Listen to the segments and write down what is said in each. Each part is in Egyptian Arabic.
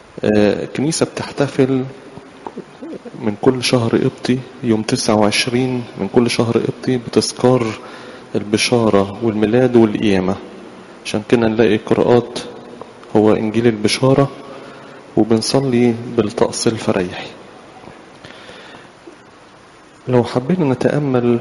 الكنيسة بتحتفل من كل شهر قبطي يوم 29 من كل شهر قبطي بتذكار البشارة والميلاد والقيامة عشان كده نلاقي قراءات هو إنجيل البشارة وبنصلي بالطقس الفريحي لو حبينا نتأمل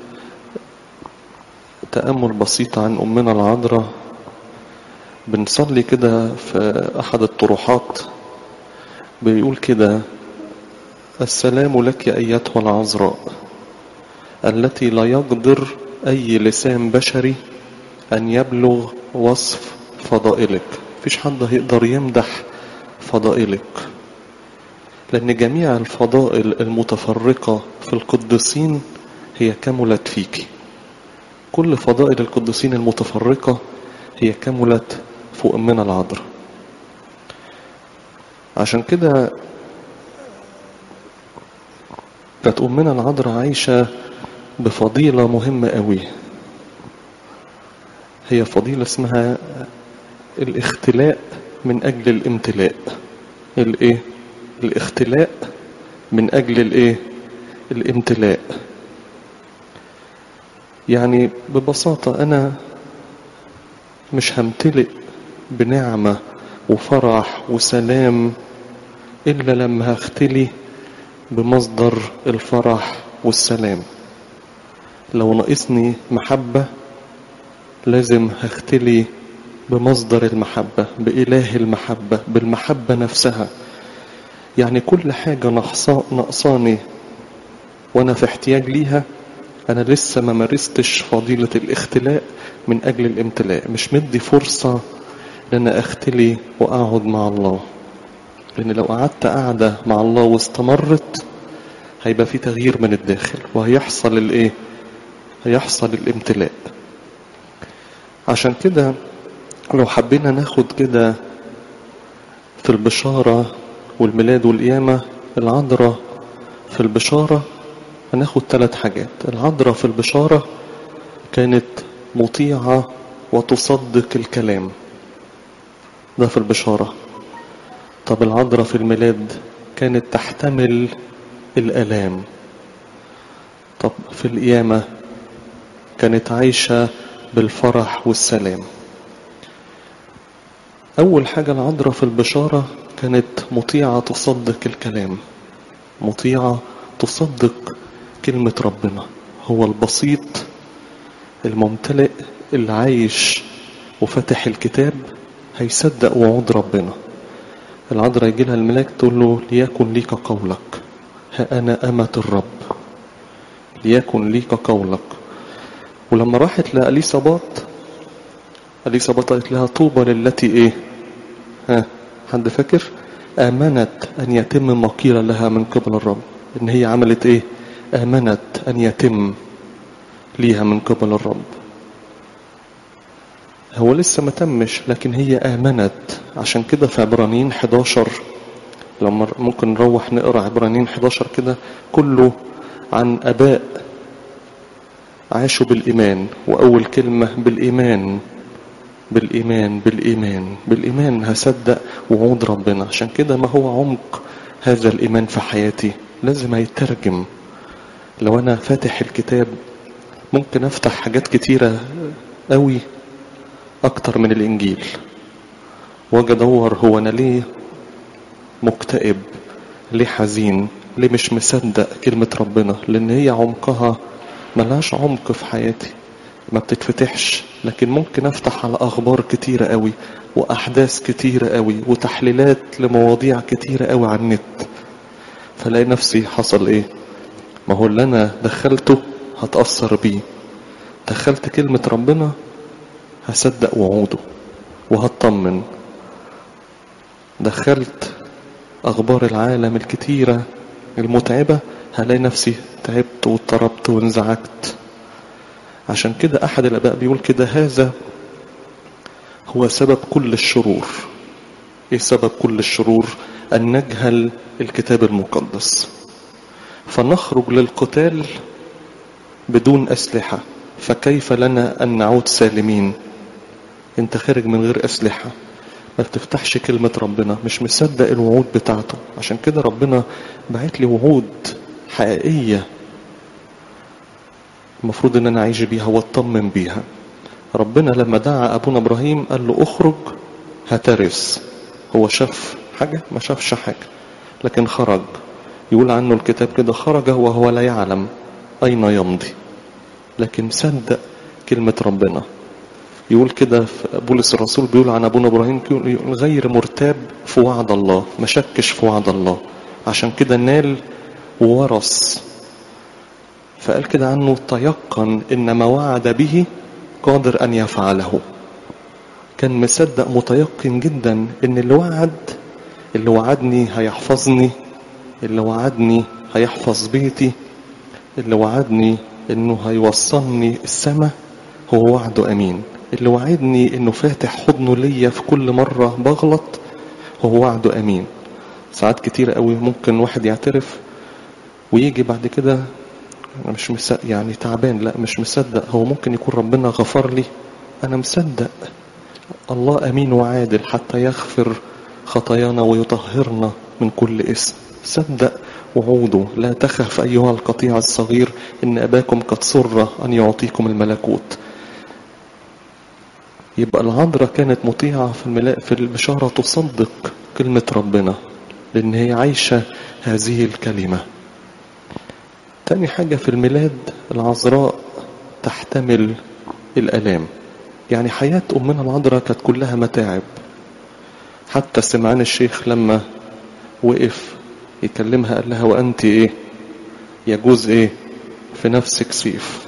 تأمل بسيط عن أمنا العذراء بنصلي كده في أحد الطروحات بيقول كده السلام لك أيتها العذراء التي لا يقدر أي لسان بشري أن يبلغ وصف فضائلك فيش حد هيقدر يمدح فضائلك لأن جميع الفضائل المتفرقة في القديسين هي كملت فيك كل فضائل القديسين المتفرقة هي كملت في أمنا العذراء عشان كده كانت أمنا العذراء عايشة بفضيلة مهمة قوي هي فضيلة اسمها الاختلاء من أجل الامتلاء الايه الاختلاء من أجل الايه الامتلاء يعني ببساطة أنا مش همتلئ بنعمة وفرح وسلام إلا لما هختلي بمصدر الفرح والسلام لو ناقصني محبة لازم هختلي بمصدر المحبة بإله المحبة بالمحبة نفسها يعني كل حاجة نقصاني وأنا في احتياج ليها أنا لسه ما مارستش فضيلة الاختلاء من أجل الامتلاء مش مدي فرصة لأن أختلي وأقعد مع الله لأن لو قعدت قعدة مع الله واستمرت هيبقى في تغيير من الداخل وهيحصل الايه هيحصل الامتلاء عشان كده لو حبينا ناخد كده في البشارة والميلاد والقيامة العذراء في البشارة هناخد ثلاث حاجات العذراء في البشارة كانت مطيعة وتصدق الكلام ده في البشارة طب العذراء في الميلاد كانت تحتمل الآلام طب في القيامة كانت عايشة بالفرح والسلام أول حاجة العذراء في البشارة كانت مطيعة تصدق الكلام مطيعة تصدق كلمة ربنا هو البسيط الممتلئ اللي عايش وفتح الكتاب هيصدق وعود ربنا العذراء يجي لها الملاك تقول له ليكن ليك قولك ها أنا أمة الرب ليكن ليك قولك ولما راحت لأليصابات أليصابات قالت لها طوبى للتي إيه ها حد فاكر آمنت أن يتم ما قيل لها من قبل الرب إن هي عملت إيه آمنت أن يتم ليها من قبل الرب هو لسه ما تمش لكن هي آمنت عشان كده في عبرانيين 11 لما ممكن نروح نقرا عبرانيين 11 كده كله عن اباء عاشوا بالايمان واول كلمه بالايمان بالايمان بالايمان بالايمان هصدق وعود ربنا عشان كده ما هو عمق هذا الايمان في حياتي لازم هيترجم لو انا فاتح الكتاب ممكن افتح حاجات كتيره قوي اكتر من الانجيل واجي ادور هو انا ليه مكتئب ليه حزين ليه مش مصدق كلمة ربنا لأن هي عمقها ملهاش عمق في حياتي ما بتتفتحش لكن ممكن أفتح على أخبار كتيرة قوي وأحداث كتيرة قوي وتحليلات لمواضيع كتيرة قوي على النت فلاقي نفسي حصل إيه ما هو اللي أنا دخلته هتأثر بيه دخلت كلمة ربنا هصدق وعوده وهطمن دخلت أخبار العالم الكتيرة المتعبة هلاقي نفسي تعبت واضطربت وانزعجت عشان كده أحد الآباء بيقول كده هذا هو سبب كل الشرور إيه سبب كل الشرور أن نجهل الكتاب المقدس فنخرج للقتال بدون أسلحة فكيف لنا أن نعود سالمين انت خارج من غير أسلحة ما بتفتحش كلمة ربنا مش مصدق الوعود بتاعته عشان كده ربنا بعت لي وعود حقيقية المفروض ان انا اعيش بيها واطمن بيها ربنا لما دعا ابونا ابراهيم قال له اخرج هترث هو شاف حاجة ما شافش حاجة لكن خرج يقول عنه الكتاب كده خرج وهو لا يعلم اين يمضي لكن صدق كلمة ربنا يقول كده في بولس الرسول بيقول عن ابونا ابراهيم يقول غير مرتاب في وعد الله ما شكش في وعد الله عشان كده نال وورث فقال كده عنه تيقن ان ما وعد به قادر ان يفعله كان مصدق متيقن جدا ان اللي وعد اللي وعدني هيحفظني اللي وعدني هيحفظ بيتي اللي وعدني انه هيوصلني السماء هو وعده امين اللي وعدني انه فاتح حضنه ليا في كل مرة بغلط هو وعده امين ساعات كتير قوي ممكن واحد يعترف ويجي بعد كده انا مش مصدق يعني تعبان لا مش مصدق هو ممكن يكون ربنا غفر لي انا مصدق الله امين وعادل حتى يغفر خطايانا ويطهرنا من كل اسم صدق وعوده لا تخف ايها القطيع الصغير ان اباكم قد سر ان يعطيكم الملكوت يبقى العذراء كانت مطيعة في الملا... في البشارة تصدق كلمة ربنا لأن هي عايشة هذه الكلمة تاني حاجة في الميلاد العذراء تحتمل الألام يعني حياة أمنا العذراء كانت كلها متاعب حتى سمعان الشيخ لما وقف يكلمها قال لها وأنت إيه يجوز إيه في نفسك سيف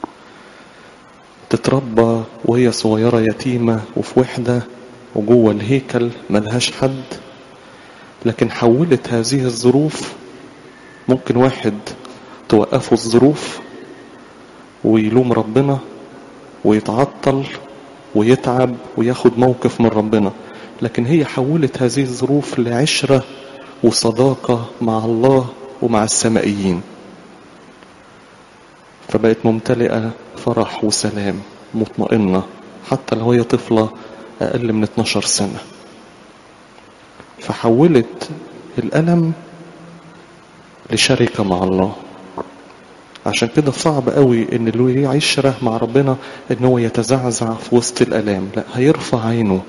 تتربى وهي صغيرة يتيمة وفي وحدة وجوه الهيكل ملهاش حد لكن حولت هذه الظروف ممكن واحد توقفه الظروف ويلوم ربنا ويتعطل ويتعب وياخد موقف من ربنا لكن هي حولت هذه الظروف لعشرة وصداقة مع الله ومع السمائيين فبقت ممتلئة فرح وسلام مطمئنة حتى لو هي طفلة أقل من 12 سنة فحولت الألم لشركة مع الله عشان كده صعب قوي ان اللي عشرة مع ربنا ان هو يتزعزع في وسط الالام لا هيرفع عينه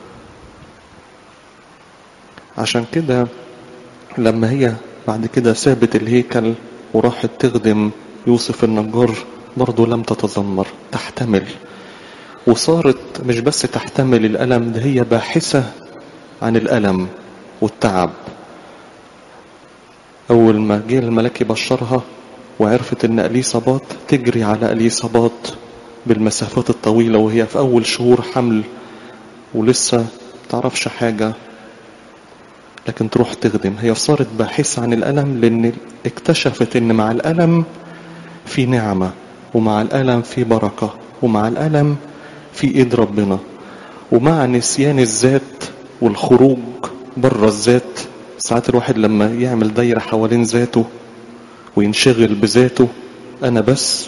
عشان كده لما هي بعد كده سابت الهيكل وراحت تخدم يوسف النجار برضه لم تتذمر تحتمل وصارت مش بس تحتمل الألم ده هي باحثة عن الألم والتعب أول ما جه الملاك يبشرها وعرفت إن أليصابات تجري على أليصابات بالمسافات الطويلة وهي في أول شهور حمل ولسه تعرفش حاجة لكن تروح تخدم هي صارت باحثة عن الألم لأن اكتشفت إن مع الألم في نعمة ومع الألم في بركة ومع الألم في إيد ربنا ومع نسيان الذات والخروج بره الذات ساعات الواحد لما يعمل دايرة حوالين ذاته وينشغل بذاته أنا بس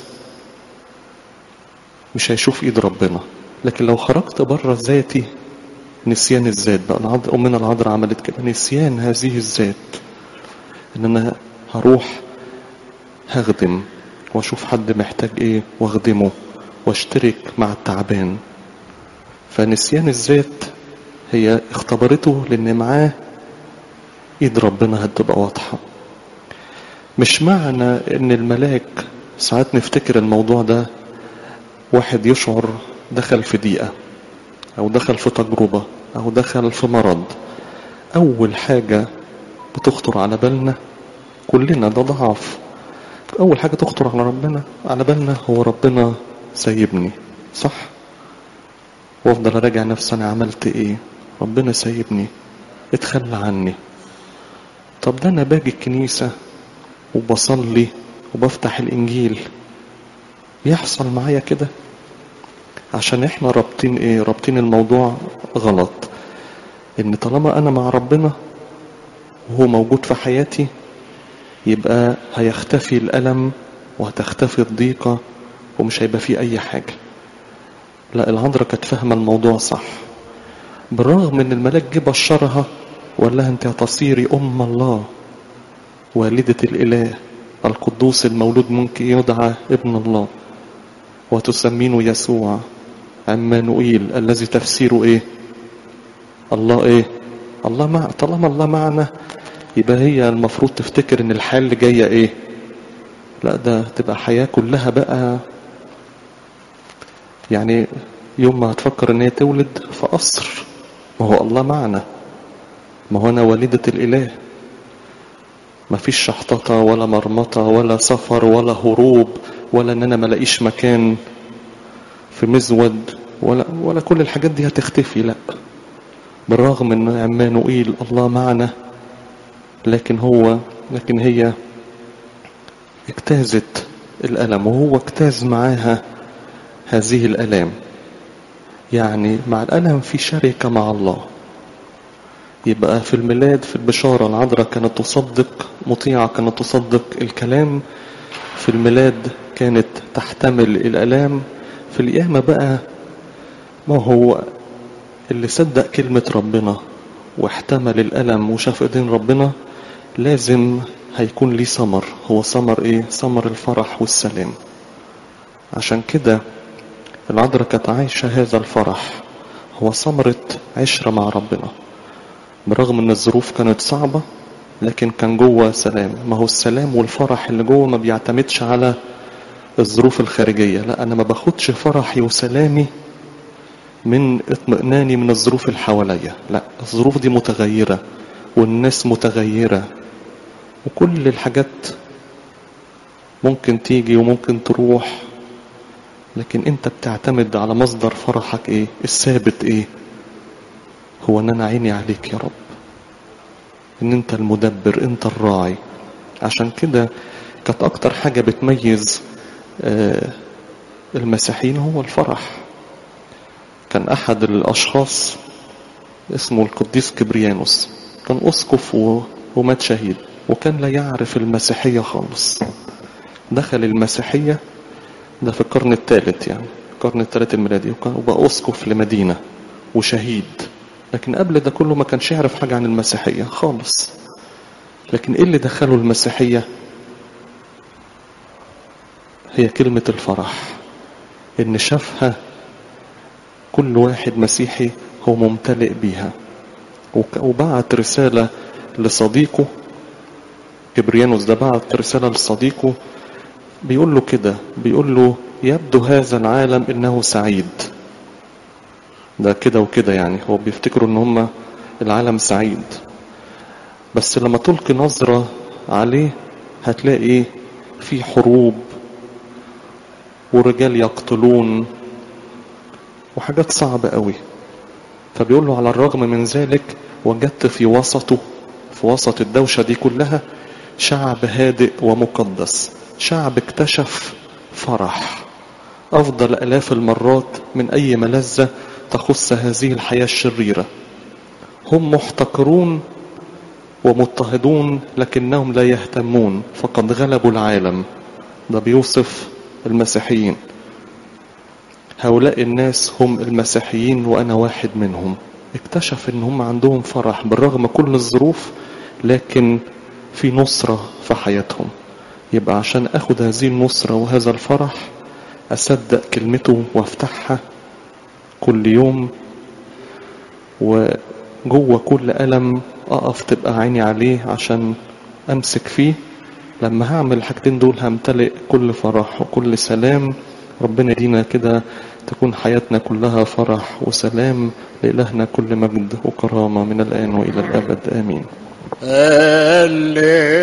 مش هيشوف إيد ربنا لكن لو خرجت بره ذاتي نسيان الذات بقى العض... أمنا العذراء عملت كده نسيان هذه الذات إن أنا هروح هخدم واشوف حد محتاج ايه واخدمه واشترك مع التعبان فنسيان الذات هي اختبرته لان معاه ايد ربنا هتبقى واضحة مش معنى ان الملاك ساعات نفتكر الموضوع ده واحد يشعر دخل في ضيقة او دخل في تجربة او دخل في مرض اول حاجة بتخطر على بالنا كلنا ده ضعف أول حاجة تخطر على ربنا على بالنا هو ربنا سايبني صح وافضل اراجع نفسي انا عملت ايه ربنا سايبني اتخلى عني طب ده انا باجي الكنيسة وبصلي وبفتح الانجيل بيحصل معايا كده عشان احنا رابطين ايه رابطين الموضوع غلط ان طالما انا مع ربنا وهو موجود في حياتي يبقى هيختفي الألم وهتختفي الضيقة ومش هيبقى فيه أي حاجة لا العذراء كانت فاهمة الموضوع صح بالرغم ان الملاك جه بشرها وقال لها انت هتصيري ام الله والدة الاله القدوس المولود منك يدعى ابن الله وتسمينه يسوع عمانوئيل الذي تفسيره ايه الله ايه الله مع طالما الله معنا يبقى هي المفروض تفتكر ان الحياة اللي جاية ايه لا ده تبقى حياة كلها بقى يعني يوم ما هتفكر ان هي تولد في قصر ما هو الله معنا ما هو انا والدة الاله ما فيش شحططة ولا مرمطة ولا سفر ولا هروب ولا ان انا ملاقيش مكان في مزود ولا ولا كل الحاجات دي هتختفي لا بالرغم ان عمانوئيل الله معنا لكن هو لكن هي اجتازت الألم وهو اجتاز معاها هذه الألام يعني مع الألم في شركة مع الله يبقى في الميلاد في البشارة العذراء كانت تصدق مطيعة كانت تصدق الكلام في الميلاد كانت تحتمل الألام في القيامة بقى ما هو اللي صدق كلمة ربنا واحتمل الألم وشاف ايدين ربنا لازم هيكون ليه ثمر هو ثمر ايه ثمر الفرح والسلام عشان كده العذراء كانت عايشة هذا الفرح هو ثمرة عشرة مع ربنا برغم ان الظروف كانت صعبة لكن كان جوه سلام ما هو السلام والفرح اللي جوه ما بيعتمدش على الظروف الخارجية لا انا ما باخدش فرحي وسلامي من اطمئناني من الظروف اللي حواليا لا الظروف دي متغيرة والناس متغيرة وكل الحاجات ممكن تيجي وممكن تروح لكن انت بتعتمد على مصدر فرحك ايه الثابت ايه هو ان انا عيني عليك يا رب ان انت المدبر انت الراعي عشان كده كانت اكتر حاجة بتميز آه المسيحيين هو الفرح كان احد الاشخاص اسمه القديس كبريانوس كان اسقف ومات شهيد وكان لا يعرف المسيحية خالص دخل المسيحية ده في القرن الثالث يعني القرن الثالث الميلادي وبقى أسقف لمدينة وشهيد لكن قبل ده كله ما كانش يعرف حاجة عن المسيحية خالص لكن ايه اللي دخله المسيحية هي كلمة الفرح ان شافها كل واحد مسيحي هو ممتلئ بيها وبعت رسالة لصديقه كبريانوس ده بعت رسالة لصديقه بيقول له كده بيقول له يبدو هذا العالم انه سعيد ده كده وكده يعني هو بيفتكروا ان هم العالم سعيد بس لما تلقي نظرة عليه هتلاقي في حروب ورجال يقتلون وحاجات صعبة قوي فبيقول له على الرغم من ذلك وجدت في وسطه في وسط الدوشة دي كلها شعب هادئ ومقدس شعب اكتشف فرح أفضل ألاف المرات من أي ملذة تخص هذه الحياة الشريرة هم محتقرون ومضطهدون لكنهم لا يهتمون فقد غلبوا العالم ده بيوصف المسيحيين هؤلاء الناس هم المسيحيين وأنا واحد منهم اكتشف ان هم عندهم فرح بالرغم كل الظروف لكن في نصرة في حياتهم يبقى عشان اخد هذه النصرة وهذا الفرح اصدق كلمته وافتحها كل يوم وجوه كل ألم اقف تبقى عيني عليه عشان امسك فيه لما هعمل الحاجتين دول همتلئ كل فرح وكل سلام ربنا يدينا كده تكون حياتنا كلها فرح وسلام لإلهنا كل مجد وكرامة من الآن وإلى الأبد آمين